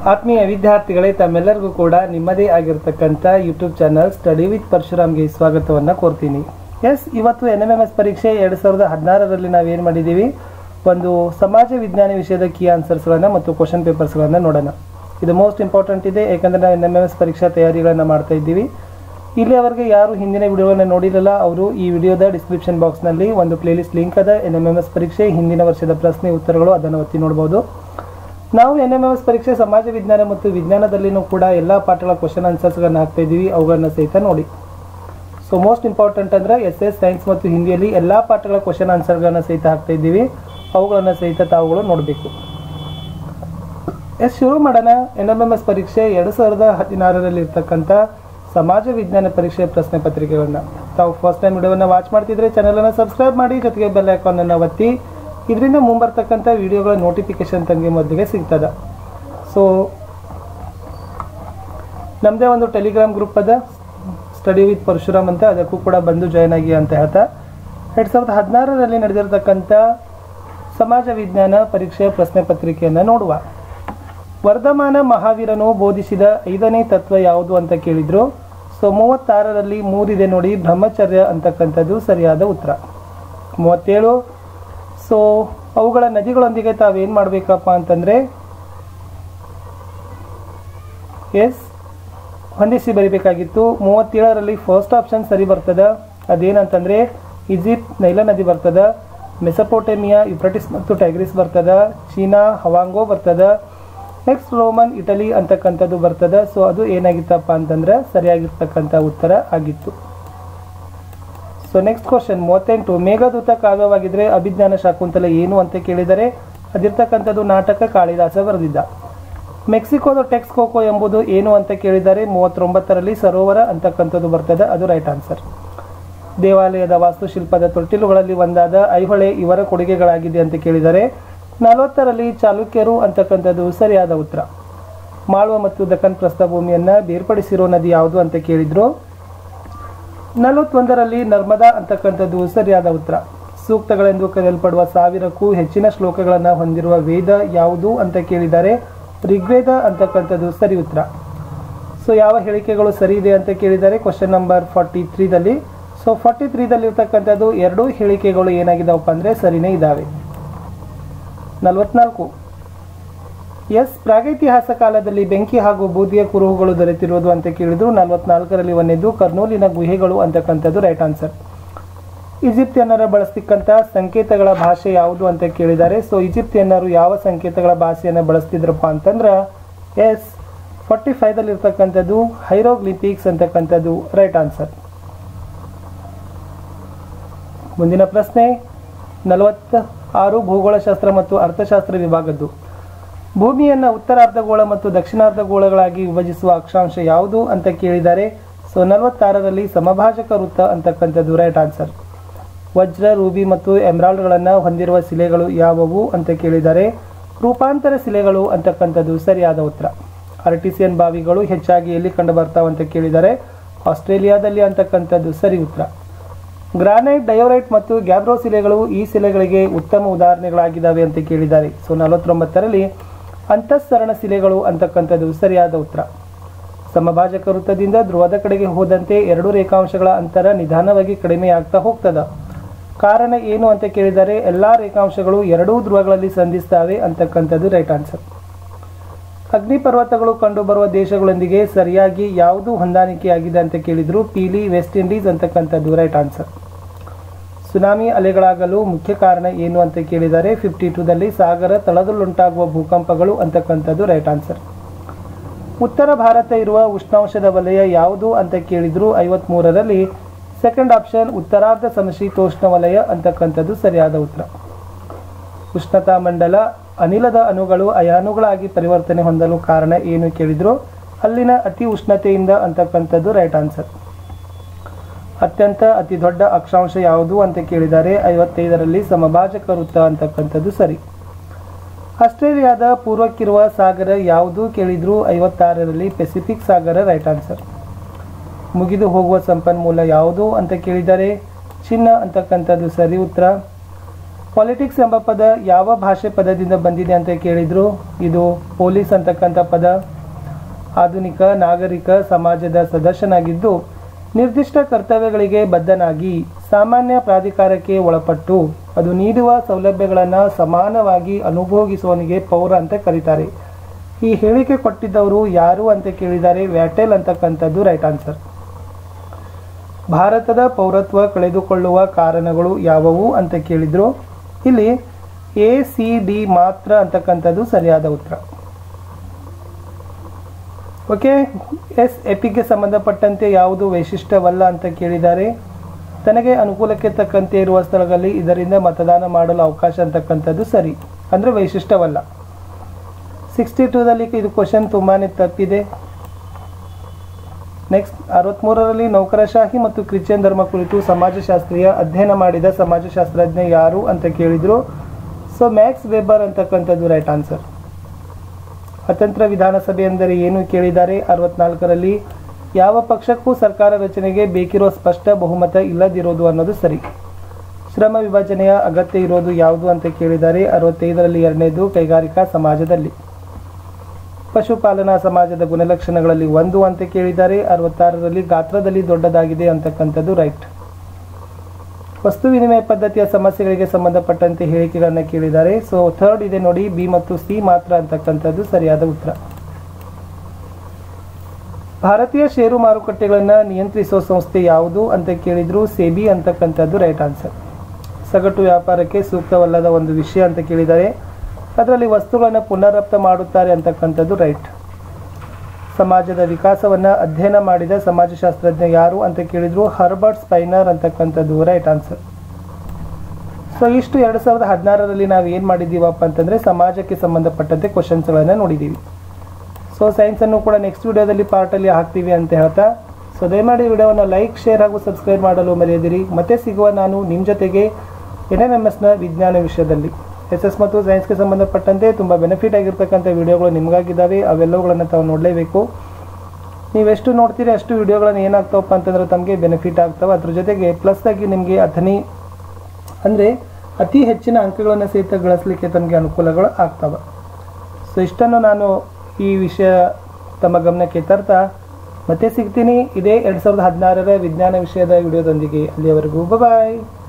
ಆತ್ಮೀಯ ವಿದ್ಯಾರ್ಥಿಗಳೇ ತಮ್ಮೆಲ್ಲರಿಗೂ ಕೂಡ ನಿಮ್ಮದೇ ಆಗಿರತಕ್ಕಂಥ ಯೂಟ್ಯೂಬ್ ಚಾನಲ್ ಸ್ಟಡಿ ವಿತ್ ಪರಶುರಾಮ್ಗೆ ಸ್ವಾಗತವನ್ನು ಕೋರ್ತೀನಿ ಎಸ್ ಇವತ್ತು ಎನ್ ಎಂ ಎಮ್ ಎಸ್ ಪರೀಕ್ಷೆ ಎರಡು ಸಾವಿರದ ಹದಿನಾರರಲ್ಲಿ ನಾವೇನು ಮಾಡಿದ್ದೀವಿ ಒಂದು ಸಮಾಜ ವಿಜ್ಞಾನ ವಿಷಯದ ಕೀ ಆನ್ಸರ್ಸ್ಗಳನ್ನು ಮತ್ತು ಕ್ವಶನ್ ಪೇಪರ್ಸ್ಗಳನ್ನು ನೋಡೋಣ ಇದು ಮೋಸ್ಟ್ ಇಂಪಾರ್ಟೆಂಟ್ ಇದೆ ಯಾಕಂದರೆ ನಾವು ಎನ್ ಎಮ್ ಎಮ್ ಎಸ್ ಪರೀಕ್ಷಾ ತಯಾರಿಗಳನ್ನು ಮಾಡ್ತಾ ಇದ್ದೀವಿ ಇಲ್ಲಿಯವರೆಗೆ ಯಾರು ಹಿಂದಿನ ವಿಡಿಯೋವನ್ನು ನೋಡಿರಲಿಲ್ಲ ಅವರು ಈ ವಿಡಿಯೋದ ಡಿಸ್ಕ್ರಿಪ್ಷನ್ ಬಾಕ್ಸ್ನಲ್ಲಿ ಒಂದು ಪ್ಲೇಲಿಸ್ಟ್ ಲಿಂಕ್ ಅದ ಎನ್ ಎಮ್ ಎಮ್ ಎಸ್ ಪರೀಕ್ಷೆ ಹಿಂದಿನ ವರ್ಷದ ಪ್ರಶ್ನೆ ಉತ್ತರಗಳು ಅದನ್ನು ಒತ್ತಿ ನೋಡ್ಬೋದು ನಾವು ಎನ್ ಎಮ್ ಎಮ್ ಎಸ್ ಪರೀಕ್ಷೆ ಸಮಾಜ ವಿಜ್ಞಾನ ಮತ್ತು ವಿಜ್ಞಾನದಲ್ಲಿನೂ ಕೂಡ ಎಲ್ಲ ಪಾಠಗಳ ಕ್ವಶನ್ ಆನ್ಸರ್ಸ್ಗಳನ್ನು ಹಾಕ್ತಾ ಇದ್ದೀವಿ ಅವುಗಳನ್ನ ಸಹಿತ ನೋಡಿ ಸೊ ಮೋಸ್ಟ್ ಇಂಪಾರ್ಟೆಂಟ್ ಅಂದರೆ ಎಸ್ ಎಸ್ ಸೈನ್ಸ್ ಮತ್ತು ಹಿಂದಿಯಲ್ಲಿ ಎಲ್ಲ ಪಾಠಗಳ ಕ್ವಶನ್ ಆನ್ಸರ್ಗಳನ್ನು ಸಹಿತ ಹಾಕ್ತಾ ಇದ್ದೀವಿ ಅವುಗಳನ್ನು ಸಹಿತ ತಾವುಗಳು ನೋಡಬೇಕು ಎಸ್ ಶುರು ಮಾಡೋಣ ಎನ್ ಎಮ್ ಎಮ್ ಎಸ್ ಪರೀಕ್ಷೆ ಎರಡು ಸಾವಿರದ ಹದಿನಾರರಲ್ಲಿ ಇರ್ತಕ್ಕಂಥ ಸಮಾಜ ವಿಜ್ಞಾನ ಪರೀಕ್ಷೆ ಪ್ರಶ್ನೆ ಪತ್ರಿಕೆಗಳನ್ನ ತಾವು ಫಸ್ಟ್ ಟೈಮ್ ವಿಡಿಯೋವನ್ನು ವಾಚ್ ಮಾಡ್ತಿದ್ರೆ ಚಾನಲನ್ನು ಸಬ್ಸ್ಕ್ರೈಬ್ ಮಾಡಿ ಜೊತೆಗೆ ಬೆಲ್ ಐಕಾನನ್ನು ಒತ್ತಿ ಇದರಿಂದ ಮುಂಬರ್ತಕ್ಕಂಥ ವಿಡಿಯೋಗಳ ನೋಟಿಫಿಕೇಶನ್ ತಮಗೆ ಮೊದಲಿಗೆ ಸಿಗ್ತದೆ ಸೊ ನಮ್ಮದೇ ಒಂದು ಟೆಲಿಗ್ರಾಮ್ ಗ್ರೂಪ್ ಅದ ಸ್ಟಡಿ ವಿತ್ ಪರಶುರಾಮ್ ಅಂತ ಅದಕ್ಕೂ ಕೂಡ ಬಂದು ಜಾಯ್ನ್ ಆಗಿ ಅಂತ ಹೇಳ್ತಾ ಎರಡು ಸಾವಿರದ ಹದಿನಾರರಲ್ಲಿ ನಡೆದಿರತಕ್ಕಂಥ ಸಮಾಜ ವಿಜ್ಞಾನ ಪರೀಕ್ಷೆಯ ಪ್ರಶ್ನೆ ಪತ್ರಿಕೆಯನ್ನು ನೋಡುವ ವರ್ಧಮಾನ ಮಹಾವೀರನು ಬೋಧಿಸಿದ ಐದನೇ ತತ್ವ ಯಾವುದು ಅಂತ ಕೇಳಿದ್ರು ಸೊ ಮೂವತ್ತಾರರಲ್ಲಿ ಮೂರಿದೆ ನೋಡಿ ಬ್ರಹ್ಮಚರ್ಯ ಅಂತಕ್ಕಂಥದ್ದು ಸರಿಯಾದ ಉತ್ತರ ಮೂವತ್ತೇಳು ಸೊ ಅವುಗಳ ನದಿಗಳೊಂದಿಗೆ ತಾವೇನು ಮಾಡಬೇಕಪ್ಪ ಅಂತಂದರೆ ಎಸ್ ಹೊಂದಿಸಿ ಬರಿಬೇಕಾಗಿತ್ತು ಮೂವತ್ತೇಳರಲ್ಲಿ ಫಸ್ಟ್ ಆಪ್ಷನ್ ಸರಿ ಬರ್ತದ ಅದೇನಂತಂದರೆ ಈಜಿಪ್ಟ್ ನೈಲ ನದಿ ಬರ್ತದ ಮೆಸಪೋಟೆಮಿಯಾ ಯುಪ್ರಟಿಸ್ ಮತ್ತು ಟೈಗ್ರಿಸ್ ಬರ್ತದ ಚೀನಾ ಹವಾಂಗೋ ಬರ್ತದ ನೆಕ್ಸ್ಟ್ ರೋಮನ್ ಇಟಲಿ ಅಂತಕ್ಕಂಥದ್ದು ಬರ್ತದ ಸೊ ಅದು ಏನಾಗಿತ್ತಪ್ಪ ಅಂತಂದ್ರೆ ಸರಿಯಾಗಿರ್ತಕ್ಕಂಥ ಉತ್ತರ ಆಗಿತ್ತು ಸೊ ನೆಕ್ಸ್ಟ್ ಕ್ವಶನ್ ಮೂವತ್ತೆಂಟು ಮೇಘದೂತ ಕಾವ್ಯವಾಗಿದ್ರೆ ಅಭಿಜ್ಞಾನ ಶಾಕುಂತಲ ಏನು ಅಂತ ಕೇಳಿದರೆ ಅದಿರ್ತಕ್ಕಂಥದ್ದು ನಾಟಕ ಕಾಳಿದಾಸ ಬರೆದಿದ್ದ ಮೆಕ್ಸಿಕೋದ ಟೆಕ್ಸ್ ಕೋಕೋ ಎಂಬುದು ಏನು ಅಂತ ಕೇಳಿದರೆ ಮೂವತ್ತೊಂಬತ್ತರಲ್ಲಿ ಸರೋವರ ಅಂತಕ್ಕಂಥದ್ದು ಬರ್ತದೆ ಅದು ರೈಟ್ ಆನ್ಸರ್ ದೇವಾಲಯದ ವಾಸ್ತುಶಿಲ್ಪದ ತೊಟ್ಟಿಲುಗಳಲ್ಲಿ ಒಂದಾದ ಐಹೊಳೆ ಇವರ ಕೊಡುಗೆಗಳಾಗಿದೆ ಅಂತ ಕೇಳಿದರೆ ನಲವತ್ತರಲ್ಲಿ ಚಾಲುಕ್ಯರು ಅಂತಕ್ಕಂಥದ್ದು ಸರಿಯಾದ ಉತ್ತರ ಮಾಳ್ವ ಮತ್ತು ದಕ್ಕನ್ ಪ್ರಸ್ಥಭೂಮಿಯನ್ನು ಬೇರ್ಪಡಿಸಿರೋ ನದಿ ಯಾವುದು ಅಂತ ಕೇಳಿದ್ರು ನಲವತ್ತೊಂದರಲ್ಲಿ ನರ್ಮದಾ ಅಂತಕ್ಕಂಥದ್ದು ಸರಿಯಾದ ಉತ್ತರ ಸೂಕ್ತಗಳೆಂದು ಕರೆಯಲ್ಪಡುವ ಸಾವಿರಕ್ಕೂ ಹೆಚ್ಚಿನ ಶ್ಲೋಕಗಳನ್ನು ಹೊಂದಿರುವ ವೇದ ಯಾವುದು ಅಂತ ಕೇಳಿದರೆ ಋಗ್ವೇದ ಅಂತಕ್ಕಂಥದ್ದು ಸರಿ ಉತ್ತರ ಸೊ ಯಾವ ಹೇಳಿಕೆಗಳು ಸರಿ ಇದೆ ಅಂತ ಕೇಳಿದರೆ ಕ್ವಶನ್ ನಂಬರ್ ಫಾರ್ಟಿ ತ್ರೀದಲ್ಲಿ ಸೊ ಫಾರ್ಟಿ ತ್ರೀದಲ್ಲಿರ್ತಕ್ಕಂಥದ್ದು ಎರಡೂ ಹೇಳಿಕೆಗಳು ಏನಾಗಿದ್ದಾವಪ್ಪ ಅಂದರೆ ಸರಿನೇ ಇದ್ದಾವೆ ನಲವತ್ನಾಲ್ಕು ಎಸ್ ಪ್ರಾಗೈತಿಹಾಸ ಕಾಲದಲ್ಲಿ ಬೆಂಕಿ ಹಾಗೂ ಬೂದಿಯ ಕುರುಹುಗಳು ದೊರೆತಿರುವುದು ಅಂತ ಕೇಳಿದ್ರು ನಲವತ್ನಾಲ್ಕರಲ್ಲಿ ಒಂದೇದು ಕರ್ನೂಲಿನ ಗುಹೆಗಳು ಅಂತಕ್ಕಂಥದ್ದು ರೈಟ್ ಆನ್ಸರ್ ಈಜಿಪ್ತಿಯನ್ನರ ಬಳಸ್ತಿಕ್ಕಂಥ ಸಂಕೇತಗಳ ಭಾಷೆ ಯಾವುದು ಅಂತ ಕೇಳಿದ್ದಾರೆ ಸೊ ಈಜಿಪ್ತಿಯನ್ನರು ಯಾವ ಸಂಕೇತಗಳ ಭಾಷೆಯನ್ನು ಬಳಸ್ತಿದ್ರಪ್ಪ ಅಂತಂದ್ರೆ ಎಸ್ ಫಾರ್ಟಿ ಫೈವ್ದಲ್ಲಿ ಇರ್ತಕ್ಕಂಥದ್ದು ಹೈರೋಗ್ಲಿಪಿಕ್ಸ್ ಅಂತಕ್ಕಂಥದ್ದು ರೈಟ್ ಆನ್ಸರ್ ಮುಂದಿನ ಪ್ರಶ್ನೆ ನಲವತ್ತ ಆರು ಭೂಗೋಳಶಾಸ್ತ್ರ ಮತ್ತು ಅರ್ಥಶಾಸ್ತ್ರ ವಿಭಾಗದ್ದು ಭೂಮಿಯನ್ನು ಉತ್ತರಾರ್ಧಗೋಳ ಮತ್ತು ದಕ್ಷಿಣಾರ್ಧಗೋಳಗಳಾಗಿ ವಿಭಜಿಸುವ ಅಕ್ಷಾಂಶ ಯಾವುದು ಅಂತ ಕೇಳಿದ್ದಾರೆ ಸೊ ನಲವತ್ತಾರರಲ್ಲಿ ಸಮಭಾಜಕ ವೃತ್ತ ಅಂತಕ್ಕಂಥದ್ದು ರೈಟ್ ಆನ್ಸರ್ ವಜ್ರ ರೂಬಿ ಮತ್ತು ಎಮ್ರಾಲ್ಡ್ಗಳನ್ನು ಹೊಂದಿರುವ ಶಿಲೆಗಳು ಯಾವುವು ಅಂತ ಕೇಳಿದ್ದಾರೆ ರೂಪಾಂತರ ಶಿಲೆಗಳು ಅಂತಕ್ಕಂಥದ್ದು ಸರಿಯಾದ ಉತ್ತರ ಆರ್ಟಿಸಿಯನ್ ಬಾವಿಗಳು ಹೆಚ್ಚಾಗಿ ಎಲ್ಲಿ ಕಂಡು ಬರ್ತಾವ ಅಂತ ಕೇಳಿದರೆ ಆಸ್ಟ್ರೇಲಿಯಾದಲ್ಲಿ ಅಂತಕ್ಕಂಥದ್ದು ಸರಿ ಉತ್ತರ ಗ್ರಾನೈಟ್ ಡಯೋರೈಟ್ ಮತ್ತು ಗ್ಯಾಬ್ರೋ ಶಿಲೆಗಳು ಈ ಶಿಲೆಗಳಿಗೆ ಉತ್ತಮ ಉದಾಹರಣೆಗಳಾಗಿದ್ದಾವೆ ಅಂತ ಕೇಳಿದ್ದಾರೆ ಸೊ ನಲವತ್ತೊಂಬತ್ತರಲ್ಲಿ ಅಂತಃಸರಣ ಶಿಲೆಗಳು ಅಂತಕ್ಕಂಥದ್ದು ಸರಿಯಾದ ಉತ್ತರ ಸಮಭಾಜಕ ವೃತ್ತದಿಂದ ಧ್ರುವದ ಕಡೆಗೆ ಹೋದಂತೆ ಎರಡು ರೇಖಾಂಶಗಳ ಅಂತರ ನಿಧಾನವಾಗಿ ಕಡಿಮೆಯಾಗ್ತಾ ಹೋಗ್ತದ ಕಾರಣ ಏನು ಅಂತ ಕೇಳಿದರೆ ಎಲ್ಲ ರೇಖಾಂಶಗಳು ಎರಡೂ ಧ್ರುವಗಳಲ್ಲಿ ಸಂಧಿಸ್ತವೆ ಅಂತಕ್ಕಂಥದ್ದು ರೈಟ್ ಆನ್ಸರ್ ಅಗ್ನಿಪರ್ವತಗಳು ಕಂಡುಬರುವ ದೇಶಗಳೊಂದಿಗೆ ಸರಿಯಾಗಿ ಯಾವುದು ಹೊಂದಾಣಿಕೆಯಾಗಿದೆ ಅಂತ ಕೇಳಿದ್ರು ಪೀಲಿ ವೆಸ್ಟ್ ಇಂಡೀಸ್ ಅಂತಕ್ಕಂಥದ್ದು ರೈಟ್ ಆನ್ಸರ್ ಸುನಾಮಿ ಅಲೆಗಳಾಗಲು ಮುಖ್ಯ ಕಾರಣ ಏನು ಅಂತ ಕೇಳಿದರೆ ಫಿಫ್ಟಿ ಟೂದಲ್ಲಿ ಸಾಗರ ತಳದಲ್ಲುಂಟಾಗುವ ಭೂಕಂಪಗಳು ಅಂತಕ್ಕಂಥದ್ದು ರೈಟ್ ಆನ್ಸರ್ ಉತ್ತರ ಭಾರತ ಇರುವ ಉಷ್ಣಾಂಶದ ವಲಯ ಯಾವುದು ಅಂತ ಕೇಳಿದ್ರು ಐವತ್ಮೂರರಲ್ಲಿ ಸೆಕೆಂಡ್ ಆಪ್ಷನ್ ಉತ್ತರಾರ್ಧ ಸಮಶೀತೋಷ್ಣ ವಲಯ ಅಂತಕ್ಕಂಥದ್ದು ಸರಿಯಾದ ಉತ್ತರ ಉಷ್ಣತಾ ಮಂಡಲ ಅನಿಲದ ಅಣುಗಳು ಅಯಾನುಗಳಾಗಿ ಪರಿವರ್ತನೆ ಹೊಂದಲು ಕಾರಣ ಏನು ಕೇಳಿದ್ರು ಅಲ್ಲಿನ ಅತಿ ಉಷ್ಣತೆಯಿಂದ ಅಂತಕ್ಕಂಥದ್ದು ರೈಟ್ ಆನ್ಸರ್ ಅತ್ಯಂತ ಅತಿ ದೊಡ್ಡ ಅಕ್ಷಾಂಶ ಯಾವುದು ಅಂತ ಕೇಳಿದ್ದಾರೆ ಐವತ್ತೈದರಲ್ಲಿ ಸಮಭಾಜಕ ವೃತ್ತ ಅಂತಕ್ಕಂಥದ್ದು ಸರಿ ಆಸ್ಟ್ರೇಲಿಯಾದ ಪೂರ್ವಕ್ಕಿರುವ ಸಾಗರ ಯಾವುದು ಕೇಳಿದ್ರು ಐವತ್ತಾರರಲ್ಲಿ ಪೆಸಿಫಿಕ್ ಸಾಗರ ರೈಟ್ ಆನ್ಸರ್ ಮುಗಿದು ಹೋಗುವ ಸಂಪನ್ಮೂಲ ಯಾವುದು ಅಂತ ಕೇಳಿದರೆ ಚಿನ್ನ ಅಂತಕ್ಕಂಥದ್ದು ಸರಿ ಉತ್ತರ ಪಾಲಿಟಿಕ್ಸ್ ಎಂಬ ಪದ ಯಾವ ಭಾಷೆ ಪದದಿಂದ ಬಂದಿದೆ ಅಂತ ಕೇಳಿದ್ರು ಇದು ಪೊಲೀಸ್ ಅಂತಕ್ಕಂಥ ಪದ ಆಧುನಿಕ ನಾಗರಿಕ ಸಮಾಜದ ಸದಸ್ಯನಾಗಿದ್ದು ನಿರ್ದಿಷ್ಟ ಕರ್ತವ್ಯಗಳಿಗೆ ಬದ್ಧನಾಗಿ ಸಾಮಾನ್ಯ ಪ್ರಾಧಿಕಾರಕ್ಕೆ ಒಳಪಟ್ಟು ಅದು ನೀಡುವ ಸೌಲಭ್ಯಗಳನ್ನು ಸಮಾನವಾಗಿ ಅನುಭೋಗಿಸುವವನಿಗೆ ಪೌರ ಅಂತ ಕರೀತಾರೆ ಈ ಹೇಳಿಕೆ ಕೊಟ್ಟಿದ್ದವರು ಯಾರು ಅಂತ ಕೇಳಿದ್ದಾರೆ ವ್ಯಾಟೆಲ್ ಅಂತಕ್ಕಂಥದ್ದು ರೈಟ್ ಆನ್ಸರ್ ಭಾರತದ ಪೌರತ್ವ ಕಳೆದುಕೊಳ್ಳುವ ಕಾರಣಗಳು ಯಾವುವು ಅಂತ ಕೇಳಿದ್ರು ಇಲ್ಲಿ ಎ ಸಿ ಡಿ ಮಾತ್ರ ಅಂತಕ್ಕಂಥದ್ದು ಸರಿಯಾದ ಉತ್ತರ ಓಕೆ ಎಸ್ ಎಪಿಗೆ ಸಂಬಂಧಪಟ್ಟಂತೆ ಯಾವುದು ವೈಶಿಷ್ಟ್ಯವಲ್ಲ ಅಂತ ಕೇಳಿದ್ದಾರೆ ತನಗೆ ಅನುಕೂಲಕ್ಕೆ ತಕ್ಕಂತೆ ಇರುವ ಸ್ಥಳಗಳಲ್ಲಿ ಇದರಿಂದ ಮತದಾನ ಮಾಡಲು ಅವಕಾಶ ಅಂತಕ್ಕಂಥದ್ದು ಸರಿ ಅಂದರೆ ವೈಶಿಷ್ಟ್ಯವಲ್ಲ ಸಿಕ್ಸ್ಟಿ ಟೂದಲ್ಲಿ ಇದು ಕ್ವಶನ್ ತುಂಬಾ ತಪ್ಪಿದೆ ನೆಕ್ಸ್ಟ್ ಅರವತ್ತ್ಮೂರರಲ್ಲಿ ನೌಕರಶಾಹಿ ಮತ್ತು ಕ್ರಿಶ್ಚಿಯನ್ ಧರ್ಮ ಕುರಿತು ಸಮಾಜಶಾಸ್ತ್ರೀಯ ಅಧ್ಯಯನ ಮಾಡಿದ ಸಮಾಜಶಾಸ್ತ್ರಜ್ಞ ಯಾರು ಅಂತ ಕೇಳಿದ್ರು ಸೊ ಮ್ಯಾಕ್ಸ್ ವೆಬರ್ ಅಂತಕ್ಕಂಥದ್ದು ರೈಟ್ ಆನ್ಸರ್ ಅತಂತ್ರ ವಿಧಾನಸಭೆ ಎಂದರೆ ಏನು ಕೇಳಿದ್ದಾರೆ ಅರವತ್ನಾಲ್ಕರಲ್ಲಿ ಯಾವ ಪಕ್ಷಕ್ಕೂ ಸರ್ಕಾರ ರಚನೆಗೆ ಬೇಕಿರುವ ಸ್ಪಷ್ಟ ಬಹುಮತ ಇಲ್ಲದಿರೋದು ಅನ್ನೋದು ಸರಿ ಶ್ರಮ ವಿಭಜನೆಯ ಅಗತ್ಯ ಇರೋದು ಯಾವುದು ಅಂತ ಕೇಳಿದ್ದಾರೆ ಅರವತ್ತೈದರಲ್ಲಿ ಎರಡನೇದು ಕೈಗಾರಿಕಾ ಸಮಾಜದಲ್ಲಿ ಪಶುಪಾಲನಾ ಸಮಾಜದ ಗುಣಲಕ್ಷಣಗಳಲ್ಲಿ ಒಂದು ಅಂತ ಕೇಳಿದ್ದಾರೆ ಅರವತ್ತಾರರಲ್ಲಿ ಗಾತ್ರದಲ್ಲಿ ದೊಡ್ಡದಾಗಿದೆ ಅಂತಕ್ಕಂಥದ್ದು ರೈಟ್ ವಸ್ತು ವಿನಿಮಯ ಪದ್ಧತಿಯ ಸಮಸ್ಯೆಗಳಿಗೆ ಸಂಬಂಧಪಟ್ಟಂತೆ ಹೇಳಿಕೆಗಳನ್ನು ಕೇಳಿದ್ದಾರೆ ಸೊ ಥರ್ಡ್ ಇದೆ ನೋಡಿ ಬಿ ಮತ್ತು ಸಿ ಮಾತ್ರ ಅಂತಕ್ಕಂಥದ್ದು ಸರಿಯಾದ ಉತ್ತರ ಭಾರತೀಯ ಷೇರು ಮಾರುಕಟ್ಟೆಗಳನ್ನು ನಿಯಂತ್ರಿಸುವ ಸಂಸ್ಥೆ ಯಾವುದು ಅಂತ ಕೇಳಿದ್ರು ಸೆಬಿ ಅಂತಕ್ಕಂಥದ್ದು ರೈಟ್ ಆನ್ಸರ್ ಸಗಟು ವ್ಯಾಪಾರಕ್ಕೆ ಸೂಕ್ತವಲ್ಲದ ಒಂದು ವಿಷಯ ಅಂತ ಕೇಳಿದ್ದಾರೆ ಅದರಲ್ಲಿ ವಸ್ತುಗಳನ್ನು ಪುನರಪ್ತ ಮಾಡುತ್ತಾರೆ ಅಂತಕ್ಕಂಥದ್ದು ರೈಟ್ ಸಮಾಜದ ವಿಕಾಸವನ್ನು ಅಧ್ಯಯನ ಮಾಡಿದ ಸಮಾಜಶಾಸ್ತ್ರಜ್ಞ ಯಾರು ಅಂತ ಕೇಳಿದ್ರು ಹರ್ಬರ್ಟ್ ಸ್ಪೈನರ್ ಅಂತಕ್ಕಂಥದ್ದು ರೈಟ್ ಆನ್ಸರ್ ಸೊ ಇಷ್ಟು ಎರಡು ಸಾವಿರದ ಹದಿನಾರರಲ್ಲಿ ನಾವು ಏನು ಮಾಡಿದ್ದೀವಪ್ಪ ಅಂತಂದರೆ ಸಮಾಜಕ್ಕೆ ಸಂಬಂಧಪಟ್ಟಂತೆ ಕ್ವಶನ್ಸ್ಗಳನ್ನು ನೋಡಿದ್ದೀವಿ ಸೊ ಸೈನ್ಸನ್ನು ಕೂಡ ನೆಕ್ಸ್ಟ್ ವಿಡಿಯೋದಲ್ಲಿ ಪಾರ್ಟಲ್ಲಿ ಹಾಕ್ತೀವಿ ಅಂತ ಹೇಳ್ತಾ ಸೊ ದಯಮಾಡಿ ವಿಡಿಯೋವನ್ನು ಲೈಕ್ ಶೇರ್ ಹಾಗೂ ಸಬ್ಸ್ಕ್ರೈಬ್ ಮಾಡಲು ಮರೆಯದಿರಿ ಮತ್ತೆ ಸಿಗುವ ನಾನು ನಿಮ್ಮ ಜೊತೆಗೆ ಎನ್ ಎಮ್ ಎಮ್ ಎಸ್ನ ವಿಜ್ಞಾನ ವಿಷಯದಲ್ಲಿ ಎಸ್ ಎಸ್ ಮತ್ತು ಸೈನ್ಸ್ಗೆ ಸಂಬಂಧಪಟ್ಟಂತೆ ತುಂಬ ಬೆನಿಫಿಟ್ ಆಗಿರ್ತಕ್ಕಂಥ ವಿಡಿಯೋಗಳು ನಿಮಗಾಗಿದ್ದಾವೆ ಅವೆಲ್ಲವುಗಳನ್ನು ತಾವು ನೋಡಲೇಬೇಕು ನೀವೆಷ್ಟು ನೋಡ್ತೀರಿ ಅಷ್ಟು ವಿಡಿಯೋಗಳನ್ನು ಏನಾಗ್ತಾವಪ್ಪ ಅಂತಂದ್ರೆ ತಮಗೆ ಬೆನಿಫಿಟ್ ಆಗ್ತವೆ ಅದ್ರ ಜೊತೆಗೆ ಪ್ಲಸ್ ಆಗಿ ನಿಮಗೆ ಅಥನಿ ಅಂದರೆ ಅತಿ ಹೆಚ್ಚಿನ ಅಂಕಗಳನ್ನು ಸಹಿತ ಗಳಿಸಲಿಕ್ಕೆ ತಮಗೆ ಅನುಕೂಲಗಳು ಆಗ್ತವೆ ಸೊ ಇಷ್ಟನ್ನು ನಾನು ಈ ವಿಷಯ ತಮ್ಮ ಗಮನಕ್ಕೆ ತರ್ತಾ ಮತ್ತೆ ಸಿಗ್ತೀನಿ ಇದೇ ಎರಡು ಸಾವಿರದ ಹದಿನಾರರ ವಿಜ್ಞಾನ ವಿಷಯದ ವಿಡಿಯೋದೊಂದಿಗೆ ಅಲ್ಲಿಯವರೆಗೂ ಬಾಯ್